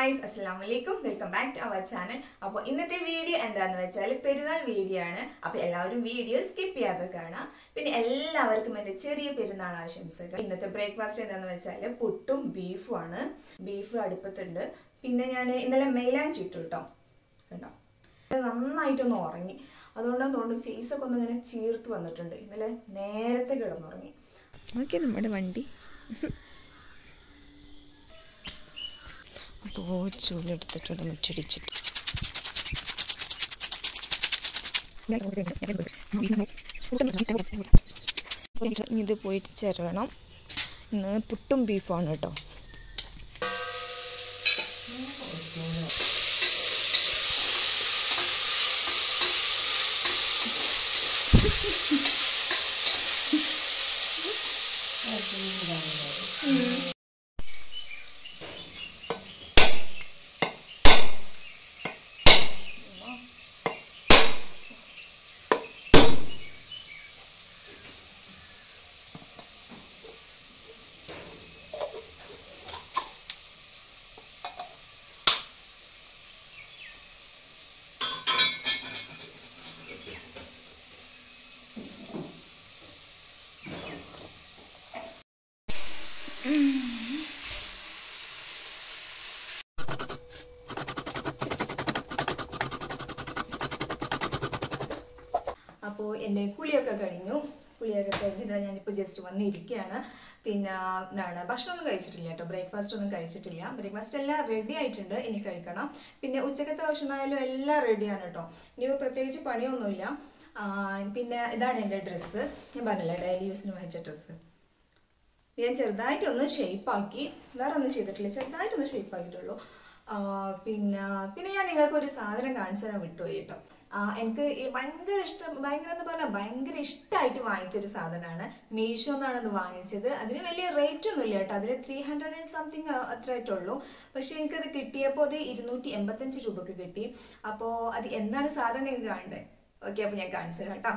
Guys അസ്സലാം വലൈക്കും welcome back to our channel അപ്പോൾ ഇന്നത്തെ വീഡിയോ എന്താന്ന് വെച്ചാൽ പെരുന്നാൾ വീഡിയോ ആണ് അപ്പോൾ എല്ലാവരും വീഡിയോ സ്കിപ്പ് ചെയ്യാതെ കാണാം പിന്നെ എല്ലാവർക്കും എൻ്റെ ചെറിയ പെരുന്നാൾ ആശംസകൾ ഇന്നത്തെ ബ്രേക്ക്ഫാസ്റ്റ് എന്താന്ന് വെച്ചാൽ പുട്ടും ബീഫും ആണ് ബീഫ് അടുപ്പത്തുണ്ട് പിന്നെ ഞാൻ ഇന്നലെ മെയിലാഞ്ചി ഇട്ടു കേട്ടോ കണ്ടോ നന്നായിട്ടൊന്ന് ഉറങ്ങി അതുകൊണ്ടാണ് തോന്നുന്നു ഫേസൊക്കെ ഒന്ന് ഇങ്ങനെ ചീർത്ത് വന്നിട്ടുണ്ട് ഇന്നലെ നേരത്തെ കിടന്നുറങ്ങി നോക്കിയ നമ്മുടെ വണ്ടി അപ്പോൾ ചൂലെടുത്തിട്ടുണ്ട് മുറ്റടിച്ചിട്ട് ഇത് പോയിട്ട് ചേരണം ഇന്ന് പുട്ടും ബീഫാണ് കേട്ടോ അപ്പോൾ എൻ്റെ കുളിയൊക്കെ കഴിഞ്ഞു കുളിയൊക്കെ കഴിഞ്ഞ് ഇതാ ഞാനിപ്പോൾ ജസ്റ്റ് വന്നിരിക്കുകയാണ് പിന്നെ എന്താണ് ഭക്ഷണമൊന്നും കഴിച്ചിട്ടില്ല കേട്ടോ ബ്രേക്ക്ഫാസ്റ്റ് ഒന്നും കഴിച്ചിട്ടില്ല ബ്രേക്ക്ഫാസ്റ്റ് എല്ലാം റെഡി ആയിട്ടുണ്ട് ഇനി കഴിക്കണം പിന്നെ ഉച്ചക്കത്തെ ഭക്ഷണമായാലും എല്ലാം റെഡിയാണ് കേട്ടോ ഇനിയിപ്പോൾ പ്രത്യേകിച്ച് പണിയൊന്നുമില്ല ആ, പിന്നെ ഇതാണ് എൻ്റെ ഡ്രസ്സ് ഞാൻ പറഞ്ഞില്ലേ ഡെയിലി യൂസിന് വാങ്ങിച്ച ഡ്രസ്സ് ഞാൻ ചെറുതായിട്ടൊന്ന് ഷേപ്പാക്കി വേറെ ഒന്നും ചെയ്തിട്ടില്ല ചെറുതായിട്ടൊന്ന് ഷേപ്പ് ആക്കിയിട്ടുള്ളൂ ആ, പിന്നെ പിന്നെ ഞാൻ നിങ്ങൾക്ക് ഒരു സാധനം കാണിച്ചു തരാൻ വിട്ടുപോയി കേട്ടോ ആ, എനിക്ക് ഈ ഭയങ്കര ഇഷ്ടം ഭയങ്കര എന്ന് പറഞ്ഞാൽ ഭയങ്കര ഇഷ്ടമായിട്ട് വാങ്ങിച്ചൊരു സാധനമാണ് മീഷോ എന്നാണ് ഇത് വാങ്ങിച്ചത് അതിന് വലിയ റേറ്റ് ഒന്നും ഇല്ല കേട്ടോ അതിന് ത്രീ ഹൺഡ്രഡ് ആൻഡ് സംതിങ് അത്രയായിട്ടുള്ളൂ പക്ഷെ എനിക്കത് കിട്ടിയപ്പോൾ അത് ഇരുന്നൂറ്റി എൺപത്തഞ്ച് രൂപക്ക് കിട്ടി അപ്പോൾ അത് എന്താണ് സാധനം നിങ്ങൾക്ക് കാണണ്ടേ ഓക്കെ അപ്പോൾ ഞാൻ കാണിച്ചു തരാം കേട്ടോ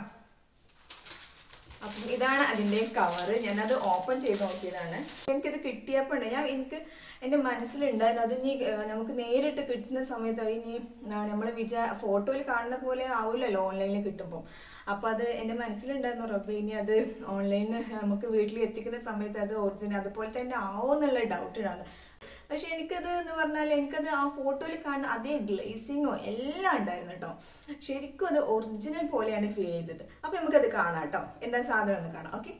അപ്പം ഇതാണ് അതിൻ്റെ കവറ് ഞാനത് ഓപ്പൺ ചെയ്ത് നോക്കിയതാണ് എനിക്കിത് കിട്ടിയപ്പോൾ ഉണ്ട് ഞാൻ എനിക്ക് എൻ്റെ മനസ്സിലുണ്ടായിരുന്നു അത് ഇനി ഏഹ്, നമുക്ക് നേരിട്ട് കിട്ടുന്ന സമയത്ത് അത് ഇനി നമ്മൾ വിചാ ഫോട്ടോയിൽ കാണുന്ന പോലെ ആവില്ലല്ലോ ഓൺലൈനിൽ കിട്ടുമ്പോൾ അപ്പോൾ അത് എൻ്റെ മനസ്സിലുണ്ടായിരുന്നു റബ്ബെ ഇനി അത് ഓൺലൈനിൽ നമുക്ക് വീട്ടിൽ എത്തിക്കുന്ന സമയത്ത് അത് ഒറിജിനൽ അതുപോലെ തന്നെ ആവുമെന്നുള്ള ഡൗട്ട് ഉണ്ടായിരുന്നു പക്ഷെ എനിക്കത് എന്ന് പറഞ്ഞാൽ എനിക്കത് ആ ഫോട്ടോയിൽ കാണുന്ന അതേ ഗ്ലേസിങ്ങോ എല്ലാം ഉണ്ടായിരുന്നു കേട്ടോ ശരിക്കും അത് ഒറിജിനൽ പോലെയാണ് ഫീൽ ചെയ്തത് അപ്പൊ നമുക്കത് കാണാം കേട്ടോ എന്താ സാധനം ഒന്ന് കാണാം ഓക്കെ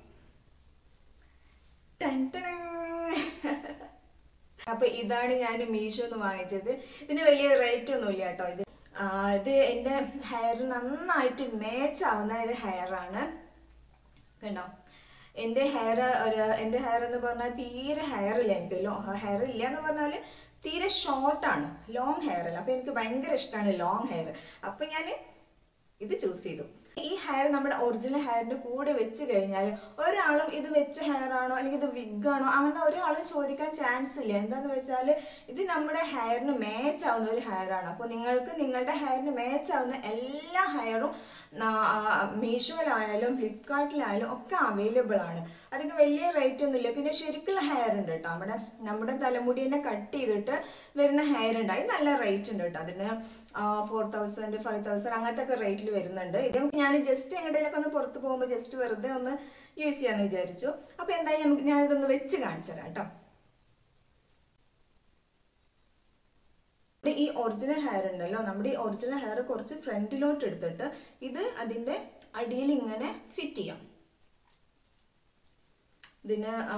അപ്പൊ ഇതാണ് ഞാൻ മീഷോന്ന് വാങ്ങിച്ചത് ഇതിന് വലിയ റേറ്റ് ഒന്നും ഇല്ല കേട്ടോ ഇത് ആ, ഇത് എൻ്റെ ഹെയർ നന്നായിട്ട് മാച്ച് ആവുന്ന ഒരു ഹെയർ ആണ് കണ്ടോ എൻ്റെ ഹെയർ ഒരു എൻ്റെ ഹെയർ എന്ന് പറഞ്ഞാൽ തീരെ ഹെയർ ഇല്ല എനിക്ക് ലോ ഹെയർ ഇല്ല എന്ന് പറഞ്ഞാൽ തീരെ ഷോർട്ടാണ് ലോങ് ഹെയർ അല്ല അപ്പം എനിക്ക് ഭയങ്കര ഇഷ്ടമാണ് ലോങ് ഹെയർ അപ്പം ഞാൻ ഇത് ചൂസ് ചെയ്തു ഈ ഹെയർ നമ്മുടെ ഒറിജിനൽ ഹെയറിന്റെ കൂടെ വെച്ച് കഴിഞ്ഞാൽ ഒരാളും ഇത് വെച്ച ഹെയർ ആണോ അല്ലെങ്കിൽ ഇത് wig ആണോ അങ്ങനെ ഒരാളും ചോദിക്കാൻ ചാൻസ് ഇല്ല എന്താന്ന് വെച്ചാൽ ഇത് നമ്മുടെ ഹെയറിന് മാച്ച് ആവുന്ന ഒരു ഹെയർ ആണ് അപ്പോൾ നിങ്ങൾക്ക് നിങ്ങളുടെ ഹെയറിന് മാച്ച് ആവുന്ന എല്ലാ ഹെയറും മീഷോയിലായാലും ഫ്ലിപ്കാർട്ടിലായാലും ഒക്കെ അവൈലബിൾ ആണ് അതിന് വലിയ റേറ്റ് ഒന്നുമില്ല പിന്നെ ശരിക്കുള്ള ഹെയർ ഉണ്ട് കേട്ടോ നമ്മുടെ നമ്മുടെ തലമുടിനെ കട്ട് ചെയ്തിട്ട് വരുന്ന ഹെയർ ഉണ്ട് അതിന് നല്ല റേറ്റ് ഉണ്ട് കേട്ടോ അതിന് ഫോർ തൗസൻഡ് ഫൈവ് തൗസൻഡ് അങ്ങനത്തെ ഒക്കെ റേറ്റിൽ വരുന്നുണ്ട് ഇത് ഞാൻ ജസ്റ്റ് എങ്ങോട്ടേലൊക്കെ ഒന്ന് പുറത്ത് പോകുമ്പോൾ ജസ്റ്റ് വെറുതെ ഒന്ന് യൂസ് ചെയ്യാന്ന് വിചാരിച്ചു അപ്പൊ എന്തായാലും നമുക്ക് ഞാനിതൊന്ന് വെച്ച് കാണിച്ചു തരാം കേട്ടോ നമ്മുടെ ഈ ഒറിജിനൽ ഹെയർ ഉണ്ടല്ലോ നമ്മുടെ ഈ ഒറിജിനൽ ഹെയർ കുറച്ച് ഫ്രണ്ടിലോട്ട് എടുത്തിട്ട് ഇത് അതിന്റെ അടിയിൽ ഇങ്ങനെ ഫിറ്റ് ചെയ്യാം ഇതിന് ആ,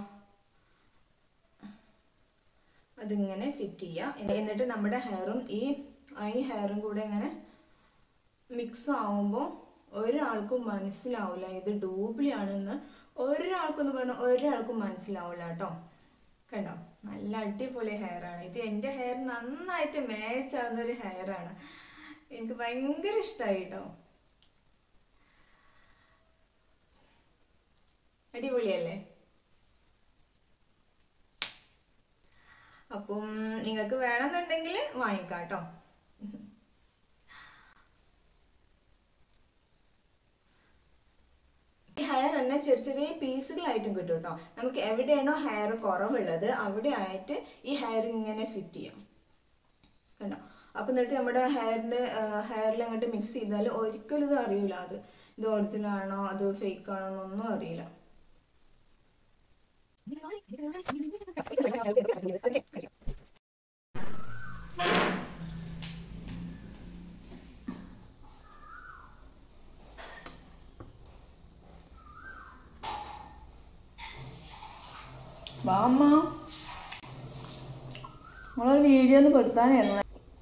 അതിങ്ങനെ ഫിറ്റ് ചെയ്യാം എ- എന്നിട്ട് നമ്മുടെ ഹെയറും ഈ ആ, ഈ ഹെയറും കൂടെ ഇങ്ങനെ മിക്സ് ആവുമ്പോൾ ഒരാൾക്കും മനസ്സിലാവില്ല ഇത് ഡൂപ്ലി ആണെന്ന് ഒരാൾക്കെന്ന് പറഞ്ഞാൽ ഒരാൾക്കും മനസ്സിലാവില്ല കേട്ടോ കണ്ടോ നല്ല അടിപൊളി ഹെയർ ആണ് ഇത് എൻ്റെ ഹെയർ നന്നായിട്ട് മാച്ച് ആവുന്ന ഒരു ഹെയർ ആണ് എനിക്ക് ഭയങ്കര ഇഷ്ടമായി കേട്ടോ അടിപൊളിയല്ലേ അപ്പം നിങ്ങൾക്ക് വേണമെന്നുണ്ടെങ്കിൽ വാങ്ങിക്കാം കേട്ടോ ഈ ഹെയർ തന്നെ ചെറിയ ചെറിയ പീസുകളായിട്ടും കിട്ടും കേട്ടോ നമുക്ക് എവിടെയാണോ ഹെയർ കുറവുള്ളത് അവിടെ ആയിട്ട് ഈ ഹെയർ ഇങ്ങനെ ഫിറ്റ് ചെയ്യാം കണ്ടോ അപ്പം എന്നിട്ട് നമ്മുടെ ഹെയറിൻ്റെ ഹെയറിൽ അങ്ങോട്ട് മിക്സ് ചെയ്താൽ ഒരിക്കലും ഇത് അറിയില്ല അത് ഇത് ഒറിജിനൽ ആണോ അത് ഫേക്ക് ആണോ എന്നൊന്നും അറിയില്ല വാമ്മ നമ്മളൊരു വീഡിയോ ഒന്ന് പെടുത്താനായിരുന്നു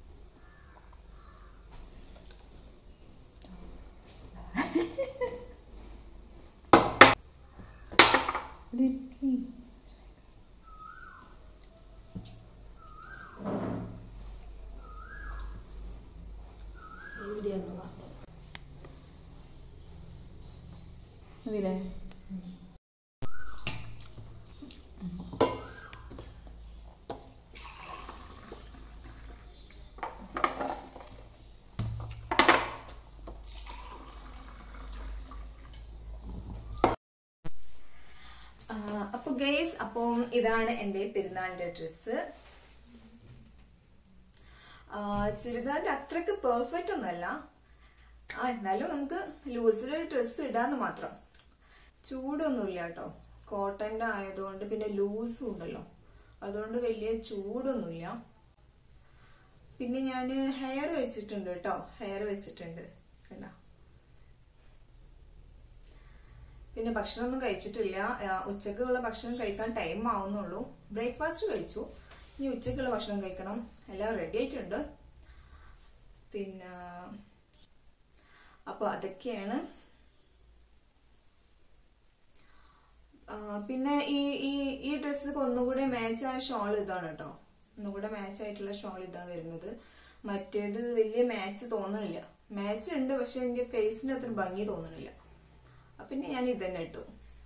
അതില്ലേ അപ്പോൾ ഗൈസ് അപ്പം ഇതാണ് എൻ്റെ പെരുന്നാളിൻ്റെ ഡ്രസ്സ് ചുരിദാറിൻ്റെ അത്രക്ക് പെർഫെക്റ്റ് ഒന്നല്ല ആ എന്നാലും നമുക്ക് ലൂസിലൊരു ഡ്രസ്സ് ഇടാന്ന് മാത്രം ചൂടൊന്നുമില്ല കേട്ടോ കോട്ടൻ്റെ ആയതുകൊണ്ട് പിന്നെ ലൂസും ഉണ്ടല്ലോ അതുകൊണ്ട് വലിയ ചൂടൊന്നുമില്ല പിന്നെ ഞാൻ ഹെയർ വെച്ചിട്ടുണ്ട് കേട്ടോ ഹെയർ വെച്ചിട്ടുണ്ട് കണ്ടോ പിന്നെ ഭക്ഷണമൊന്നും കഴിച്ചിട്ടില്ല ആ, ഉച്ചക്കുള്ള ഭക്ഷണം കഴിക്കാൻ ടൈം ആവുന്നുള്ളൂ ബ്രേക്ക്ഫാസ്റ്റ് കഴിച്ചു ഇനി ഉച്ചക്കുള്ള ഭക്ഷണം കഴിക്കണം എല്ലാം റെഡി ആയിട്ടുണ്ട് പിന്നെ അപ്പോൾ അതൊക്കെയാണ് ആ, പിന്നെ ഈ ഈ ഈ ഡ്രസ്സൊക്കെ ഒന്നുകൂടെ മാച്ച് ആയ ഷോൾ ഇതാണ് കേട്ടോ ഒന്നുകൂടെ മാച്ച് ആയിട്ടുള്ള ഷോൾ ഇതാ വരുന്നത് മറ്റേത് വലിയ മാച്ച് തോന്നുന്നില്ല മാച്ച് ഉണ്ട് പക്ഷെ എനിക്ക് ഫേസിന് അത്ര ഭംഗി തോന്നുന്നില്ല അപ്പൊ പിന്നെ ഞാൻ ഇതന്നെ ഇട്ടു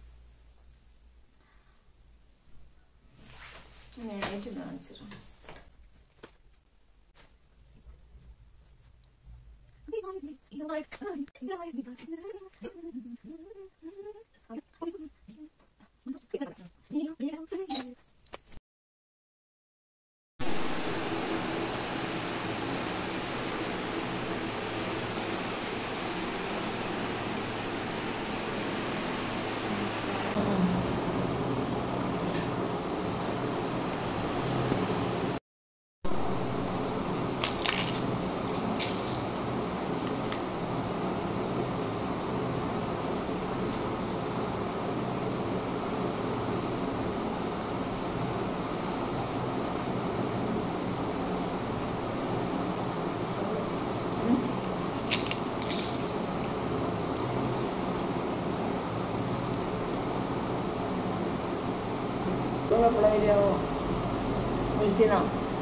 ഞാൻ എണീറ്റ് കാണിച്ചു വിളിച്ചിരുന്നോ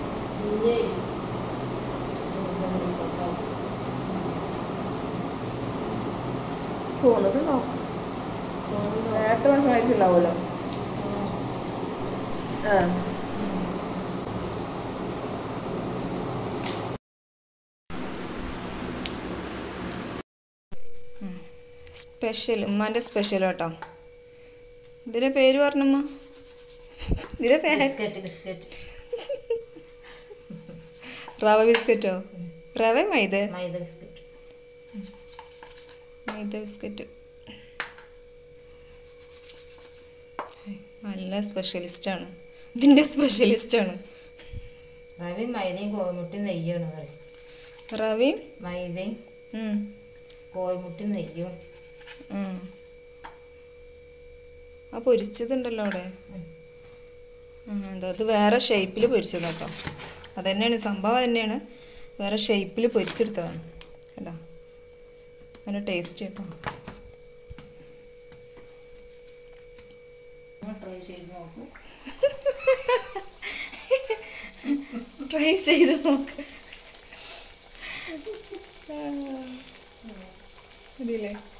പോന്നിട്ടുണ്ടോ നേരത്തെ ഭക്ഷണം കഴിച്ചിട്ടുണ്ടാവുമല്ലോ ആ സ്പെഷ്യൽ ഉമ്മാൻ്റെ സ്പെഷ്യൽ കേട്ടോ ഇതിന്റെ പേര് പറഞ്ഞമ്മ ഇതിന്റെ പേര് ബിസ്ക്കറ്റ് ബിസ്ക്കറ്റ് റവ ബിസ്ക്കറ്റോ റവ മൈദ മൈദ ബിസ്ക്കറ്റ് മൈദ ബിസ്ക്കറ്റ് നല്ല സ്പെഷ്യലിസ്റ്റാണ് ഇതിന്റെ സ്പെഷ്യലിസ്റ്റാണ് റവയും മൈദയും കോഴിമുട്ടയും നെയ്യാണ് പറയും റവയും മൈദയും ഉം, കോഴിമുട്ടയും നെയ്യും ഉം. ആ പൊരിച്ചതുണ്ടല്ലോ അവിടെ ഉം. ഉം, എന്താ അത് വേറെ ഷേപ്പിൽ പൊരിച്ചതാട്ടോ അതന്നെയാണ് സംഭവം തന്നെയാണ് വേറെ ഷേപ്പിൽ പൊരിച്ചെടുത്തതാണ് കേട്ടോ നല്ല ടേസ്റ്റ് കേട്ടോ ട്രൈ ചെയ്ത് നോക്കൂ ട്രൈ ചെയ്ത് നോക്ക് ഇതില്ലേ